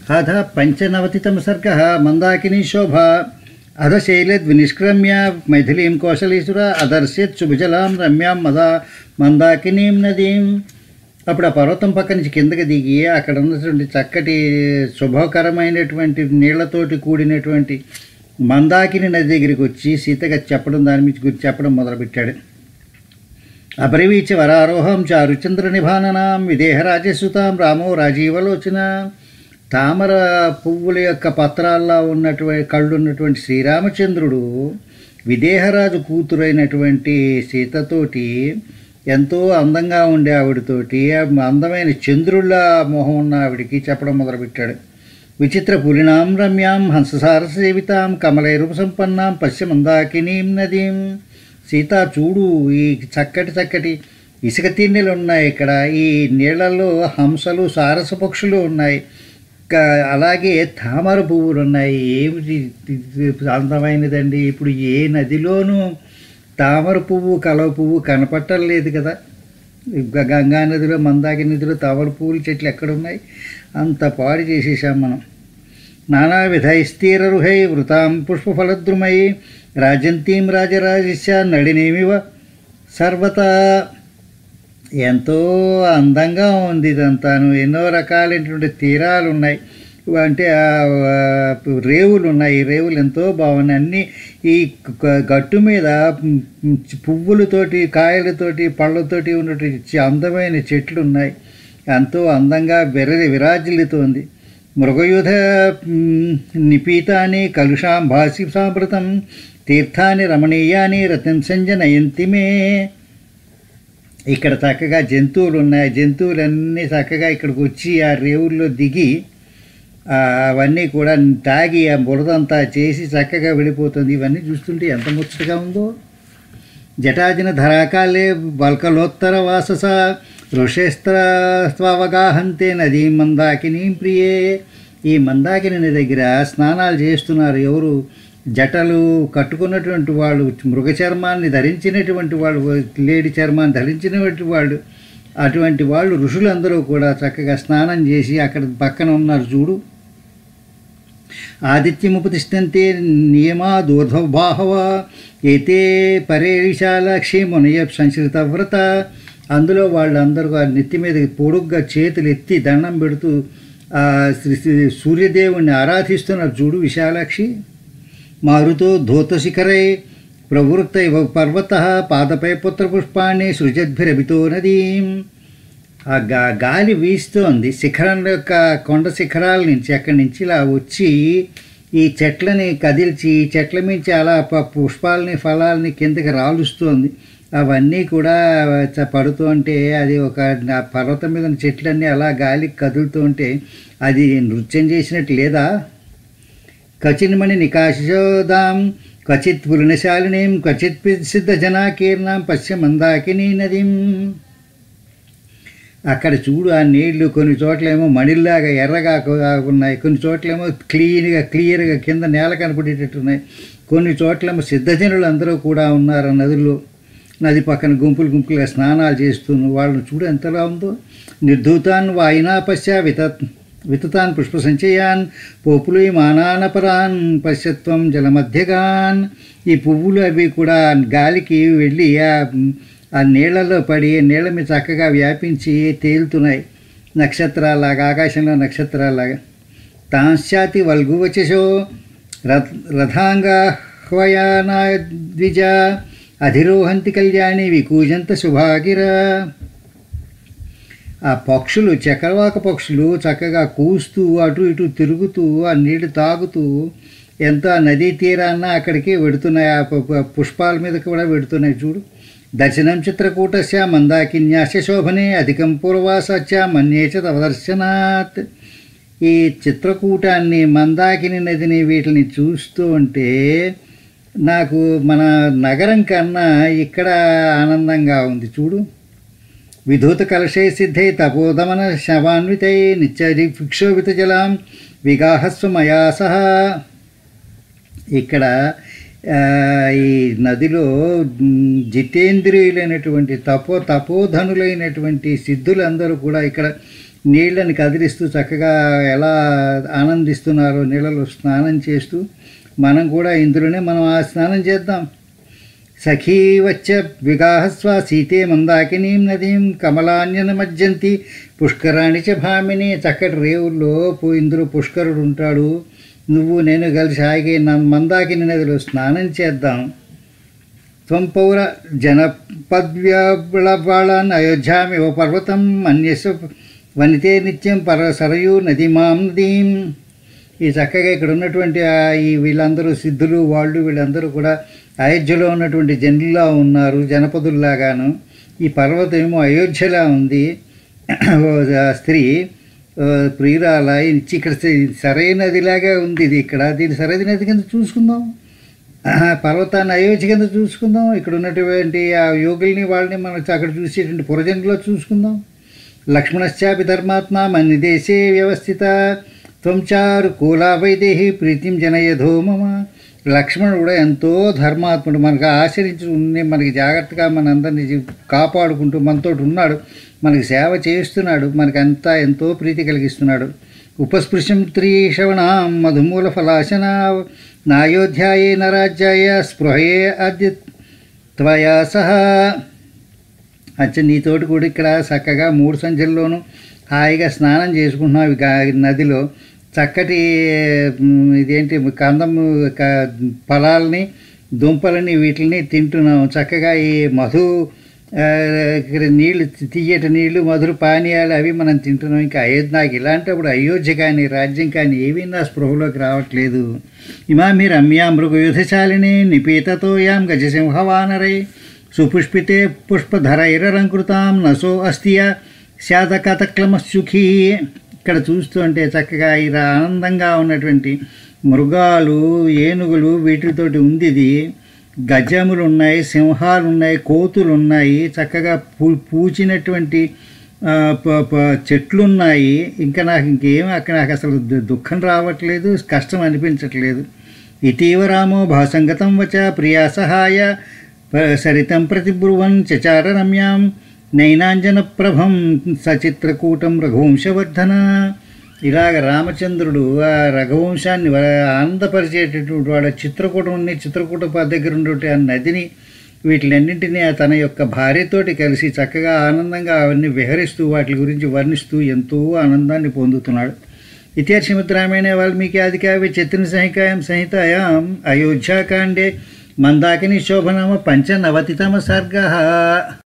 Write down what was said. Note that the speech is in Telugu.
అధ పంచనవతితమ సర్గ మందాకిని శోభ అధశైలద్వినిష్క్రమ్య మైథిలీం కోశలీసుర అదర్శ్యత్ శుభజలాం రమ్యాం మదా మందాకినీం నదీం అప్పుడు ఆ పర్వతం పక్క నుంచి కిందకి దిగి అక్కడ ఉన్నటువంటి చక్కటి శుభకరమైనటువంటి నీళ్లతోటి కూడినటువంటి మందాకిని నది దగ్గరికి వచ్చి సీతగా చెప్పడం దాని మీద గురించి చెప్పడం మొదలుపెట్టాడు అపరివీచ వరారోహం చారుచంద్ర నిభాననాం విదేహరాజసుతాం రామో రాజీవలోచన తామర పువ్వుల యొక్క పత్రాల్లో ఉన్నటువంటి కళ్ళు ఉన్నటువంటి శ్రీరామచంద్రుడు విదేహరాజు కూతురైనటువంటి సీతతోటి ఎంతో అందంగా ఉండే ఆవిడతోటి ఆ అందమైన చంద్రుళ్ళ మొహం ఉన్న ఆవిడికి చెప్పడం మొదలుపెట్టాడు విచిత్ర పులినాం రమ్యాం హంససార సేవితాం కమలైరూప సంపన్నాం పశ్చిమందాకినీం నదీం సీత చూడు ఈ చక్కటి చక్కటి ఇసుక తిన్నెలు ఉన్నాయి ఇక్కడ ఈ నీళ్ళల్లో హంసలు సారస పక్షులు ఉన్నాయి క- అలాగే తామర పువ్వులు ఉన్నాయి ఏమిటి ఇది అందమైనదండి ఇప్పుడు ఏ నదిలోనూ తామర పువ్వు కలవ పువ్వు కనపట్టలేదు కదా గ- గంగా నదిలో మందాకి నదిలో తామర పువ్వుల చెట్లు ఎక్కడున్నాయి అంత పాడు చేసేసాం మనం నానావిధైస్తీరరుహై వృతాం పుష్పఫలద్రుమై రాజంతీం రాజరాజస్య నడినేమివ సర్వతా ఎంతో అందంగా ఉంది ఇదంతాను ఎన్నో రకాలైనటువంటి తీరాలు ఉన్నాయి అంటే ఆ, ఆ, రేవులు ఉన్నాయి ఈ రేవులు ఎంతో బాగున్నాయి అన్నీ ఈ గ- గట్టు మీద మ్, మ్, పువ్వులతోటి కాయలతోటి పళ్ళతోటి ఉన్నటువంటి చి- అందమైన చెట్లు ఉన్నాయి ఎంతో అందంగా విరలి విరాజిల్లుతోంది మృగయుధ మ్, నిపీతాని కలుషాం భాసి సాంప్రతం తీర్థాని రమణీయాని రతం సంజనయంతి మే ఇక్కడ చక్కగా జంతువులు ఉన్నాయి జంతువులన్నీ చక్కగా ఇక్కడికి వచ్చి ఆ రేవుల్లో దిగి ఆ, అవన్నీ కూడా తాగి ఆ బురదంతా చేసి చక్కగా వెళ్ళిపోతుంది ఇవన్నీ చూస్తుంటే ఎంత ముచ్చటగా ఉందో జటాజిన ధరాకాలే బల్కలోత్తర వాసస ఋషేస్త్రవగాహంతే నదీ మందాకిని ప్రియే ఈ మందాకిని నది దగ్గర స్నానాలు చేస్తున్నారు ఎవరు జటలు కట్టుకున్నటువంటి వాళ్ళు మృగ చర్మాన్ని ధరించినటువంటి వాళ్ళు లేడి చర్మాన్ని ధరించినటువంటి వాళ్ళు అటువంటి వాళ్ళు ఋషులందరూ కూడా చక్కగా స్నానం చేసి అక్కడ పక్కన ఉన్నారు చూడు ఆదిత్యముపతిష్టంతే నియమా దూర్ధబాహవ ఏతే పరే విశాలాక్షి మునయ సంశ్రిత వ్రత అందులో వాళ్ళందరూ ఆ నెత్తి మీద పొడుగ్గా చేతులు ఎత్తి దండం పెడుతూ ఆ శ్రీ- శ్రీ సూర్యదేవుణ్ణి ఆరాధిస్తున్నారు చూడు విశాలాక్షి మారుతో ధూతశిఖరై ప్రవృత్త ఇవ పర్వత పాదపై పుత్రపుష్పాన్ని సృజద్భిరభితో నదీం ఆ గా గాలి వీస్తోంది శిఖరం యొక్క కొండ శిఖరాల నుంచి అక్కడి నుంచి ఇలా వచ్చి ఈ చెట్లని కదిల్చి ఈ చెట్ల నుంచి అలా ప- పుష్పాలని ఫలాలని కిందకి రాలుస్తోంది అవన్నీ కూడా చ- పడుతూ ఉంటే అది ఒక నా పర్వతం మీద ఉన్న చెట్లన్నీ అలా గాలికి కదులుతూ ఉంటే అది నృత్యం చేసినట్టు లేదా క్వచిన్మణి నికాశోదాం క్వచిత్ పులినశాలినీం క్వచిత్ సిద్ధ జనాకీర్ణాం పశ్చిమందాకినీ నదీం అక్కడ చూడు ఆ నీళ్లు కొన్ని చోట్లేమో మణిల్లాగా ఎర్రగా కు- ఉన్నాయి కొన్ని చోట్లేమో క్లీన్గా క్లియర్గా కింద నేల కనపడేటట్టు ఉన్నాయి కొన్ని చోట్లేమో సిద్ధజనులు అందరూ కూడా ఉన్నారు ఆ నదుల్లో నది పక్కన గుంపులు గుంపులుగా స్నానాలు చేస్తున్నారు వాళ్ళని చూడు ఎంతలా ఉందో నిర్ధూతాన్ వాయినాపశ్య విత వితతాన్ పుష్ప సంచయాన్ పోపులు మానానపరాన్ పశ్యత్వం జలమధ్యగాన్ ఈ పువ్వులు అవి కూడా గాలికి వెళ్ళి ఆ ఆ నీళ్లలో పడి నీళ్ళ మీద చక్కగా వ్యాపించి తేలుతున్నాయి నక్షత్రాలాగా ఆకాశంలో నక్షత్రాలాగా తాంశాతి వల్గువచశో రథ రథాంగాహ్వయానా ద్విజ అధిరోహంతి కళ్యాణి వికూజంత శుభాగిర ఆ పక్షులు చక్రవాక పక్షులు చక్కగా కూస్తూ అటు ఇటు తిరుగుతూ ఆ నీళ్లు తాగుతూ ఎంత నదీ తీరాన్న అక్కడికి వెడుతున్నాయి ఆ పు- పు- పుష్పాల మీద కూడా వెడుతున్నాయి చూడు దర్శనం చిత్రకూటస్య మందాకిన్యాస్య శోభనే అధికం పూర్వాసచ్చ మన్యేచ తవదర్శనాత్ ఈ చిత్రకూటాన్ని మందాకిని నదిని వీటిని చూస్తూ ఉంటే నాకు మన నగరం కన్నా ఇక్కడ ఆనందంగా ఉంది చూడు విధూత కలశే సిద్ధై తపోదమన శవాన్వితై నిత్య విక్షోభిత జలాం విగాహస్వ మయా సహా ఇక్కడ ఆ, ఈ నదిలో మ్, జితేంద్రియులైనటువంటి తపో తపోధనులైనటువంటి సిద్ధులందరూ కూడా ఇక్కడ నీళ్ళని కదిలిస్తూ చక్కగా ఎలా ఆనందిస్తున్నారో నీళ్ళలో స్నానం చేస్తూ మనం కూడా ఇందులోనే మనం ఆ స్నానం చేద్దాం సఖీ వచ్చ విగాహస్వ సీతే మందాకినీం నదీం కమలాన్యన మజ్జంతి పుష్కరాణి చ భామిని చక్కటి రేవుల్లో పో- ఇందులో పుష్కరుడు ఉంటాడు నువ్వు నేను కలిసి ఆగి న- మందాకిని నదిలో స్నానం చేద్దాం త్వం పౌర జనపద్వ్యాళాన్ అయోధ్యామివ పర్వతం అన్యస వనితే నిత్యం పర సరయు నదీమాం నదీం ఈ చక్కగా ఇక్కడ ఉన్నటువంటి ఆ ఈ వీళ్ళందరూ సిద్ధులు వాళ్ళు వీళ్ళందరూ కూడా అయోధ్యలో ఉన్నటువంటి జనుల్లా ఉన్నారు జనపదుల్లాగాను ఈ పర్వతం ఏమో అయోధ్యలా ఉంది ఓ ఆ స్త్రీ ఆ, ప్రియురాల ఇచ్చి ఇక్కడ స- సరైన నదిలాగా ఉంది ఇది ఇక్కడ దీన్ని సరైన నది కింద చూసుకుందాం ఆహా, పర్వతాన్ని అయోధ్య కింద చూసుకుందాం ఇక్కడ ఉన్నటువంటి ఆ యోగుల్ని వాళ్ళని మనం అక్కడ చూసేటువంటి పురజనులో చూసుకుందాం లక్ష్మణశ్చాపి ధర్మాత్మ మన్నిదేశే వ్యవస్థిత త్వంచారు కూలా వైదేహి ప్రీతిం జనయధో మమ లక్ష్మణుడు కూడా ఎంతో ధర్మాత్ముడు మనకు ఆచరించి ఉండి మనకి జాగ్రత్తగా మనందరినీ జీ- కాపాడుకుంటూ మనతో ఉన్నాడు మనకి సేవ చేస్తున్నాడు మనకి అంతా ఎంతో ప్రీతి కలిగిస్తున్నాడు ఉపస్పృశం త్రీషవణాం మధుమూల ఫలాశన నాయోధ్యాయే నరాజ్యాయ స్పృహయే అద్య త్వయా సహా అచ్చ నీతోటి కూడా ఇక్కడ చక్కగా మూడు సంచుల్లోనూ హాయిగా స్నానం చేసుకుంటున్నాం ఈ గా- నదిలో చక్కటి మ్, ఇదేంటి కందం క- ఫలాల్ని దుంపలని వీటిని తింటున్నాం చక్కగా ఈ మధు ఆ, ఇక్కడ నీళ్లు తీయటి నీళ్లు మధుర పానీయాలు అవి మనం తింటున్నాం ఇంకా అయోధ్య నాకు ఇలాంటప్పుడు అయోధ్య కానీ రాజ్యం కానీ ఏమీ నా స్పృహలోకి రావట్లేదు ఇమామి రమ్యా మృగయుధశాలిని నిపీతతో యాం గజసింహవానరై సుపుష్పితే పుష్పధరైరలంకృతాం నసో అస్తియ శాతకతక్లమసుఖీ ఇక్కడ చూస్తుంటే చక్కగా ఇలా ఆనందంగా ఉన్నటువంటి మృగాలు ఏనుగులు వీటితోటి ఉంది ఇది గజములు ఉన్నాయి సింహాలు ఉన్నాయి కోతులు ఉన్నాయి చక్కగా పూ పూచినటువంటి ఆ, ప- ప- చెట్లు ఉన్నాయి ఇంకా నాకు ఇంకేం అక్కడ నాకు అసలు దు- దుఃఖం రావట్లేదు కష్టం అనిపించట్లేదు ఇటీవ రామో భాసంగతం వచ ప్రియా సహాయ ప- సరితం ప్రతిబ్రువన్ చచార రమ్యాం నైనాంజన ప్రభం సచిత్రకూటం రఘువంశవర్ధన ఇలాగ రామచంద్రుడు ఆ రఘువంశాన్ని వ- ఆనందపరిచేటటువంటి వాడు చిత్రకూటం ఉంది చిత్రకూట ప- దగ్గర ఉన్నటువంటి ఆ నదిని వీటిలన్నింటినీ ఆ తన యొక్క భార్యతోటి కలిసి చక్కగా ఆనందంగా అవన్నీ విహరిస్తూ వాటి గురించి వర్ణిస్తూ ఎంతో ఆనందాన్ని పొందుతున్నాడు ఇతిహాసముద్రామేణ వాల్మీకి ఆదికావ్య చిత్ర సంహికాయం సంహితాయాం అయోధ్యాకాండే మందాకిని శోభనామ పంచనవతితమ సర్గ